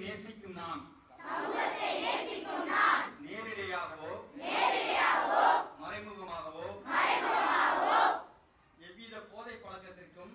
நேசிக்கும் நான் நேரிடையாகவோ மறைமுகமாகவோ எவ்வித போதை பழக்கத்திற்கும்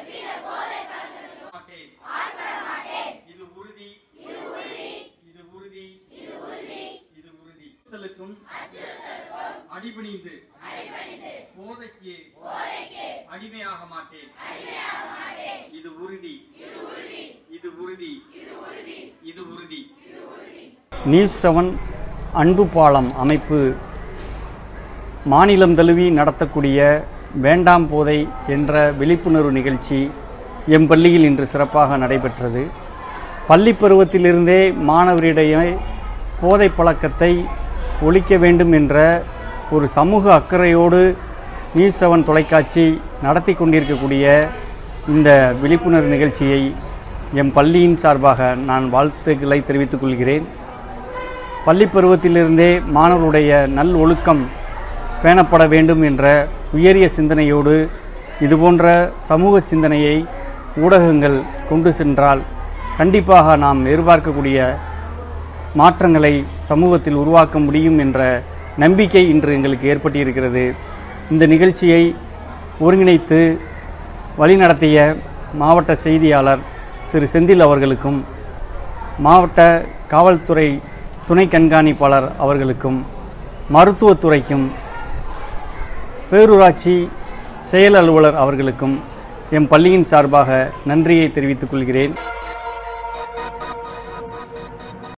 மாட்டேன் இது உறுதி இது உறுதி இது உறுதி அச்சுறுத்தலுக்கும் அடிபணிந்து போதைக்கு அடிமையாக மாட்டேன் இது உறுதி இது உறுதி இது உறுதி நியூஸ் செவன் அன்பு பாலம் அமைப்பு மாநிலம் தழுவி நடத்தக்கூடிய வேண்டாம் போதை என்ற விழிப்புணர்வு நிகழ்ச்சி எம் பள்ளியில் இன்று சிறப்பாக நடைபெற்றது பள்ளி பருவத்திலிருந்தே மாணவரிடையே போதை பழக்கத்தை ஒழிக்க வேண்டும் என்ற ஒரு சமூக அக்கறையோடு நியூஸ் செவன் தொலைக்காட்சி நடத்தி கொண்டிருக்கக்கூடிய இந்த விழிப்புணர்வு நிகழ்ச்சியை எம் பள்ளியின் சார்பாக நான் வாழ்த்துக்களை தெரிவித்துக் கொள்கிறேன் பள்ளி பருவத்திலிருந்தே மாணவர்களுடைய நல் ஒழுக்கம் பேணப்பட வேண்டும் என்ற உயரிய சிந்தனையோடு இதுபோன்ற சமூக சிந்தனையை ஊடகங்கள் கொண்டு சென்றால் கண்டிப்பாக நாம் எதிர்பார்க்கக்கூடிய மாற்றங்களை சமூகத்தில் உருவாக்க முடியும் என்ற நம்பிக்கை இன்று எங்களுக்கு ஏற்பட்டிருக்கிறது இந்த நிகழ்ச்சியை ஒருங்கிணைத்து வழிநடத்திய மாவட்ட செய்தியாளர் திரு செந்தில் அவர்களுக்கும் மாவட்ட காவல்துறை துணை கண்காணிப்பாளர் அவர்களுக்கும் மருத்துவத்துறைக்கும் பேரூராட்சி செயல் அலுவலர் அவர்களுக்கும் எம் பள்ளியின் சார்பாக நன்றியை தெரிவித்துக் கொள்கிறேன்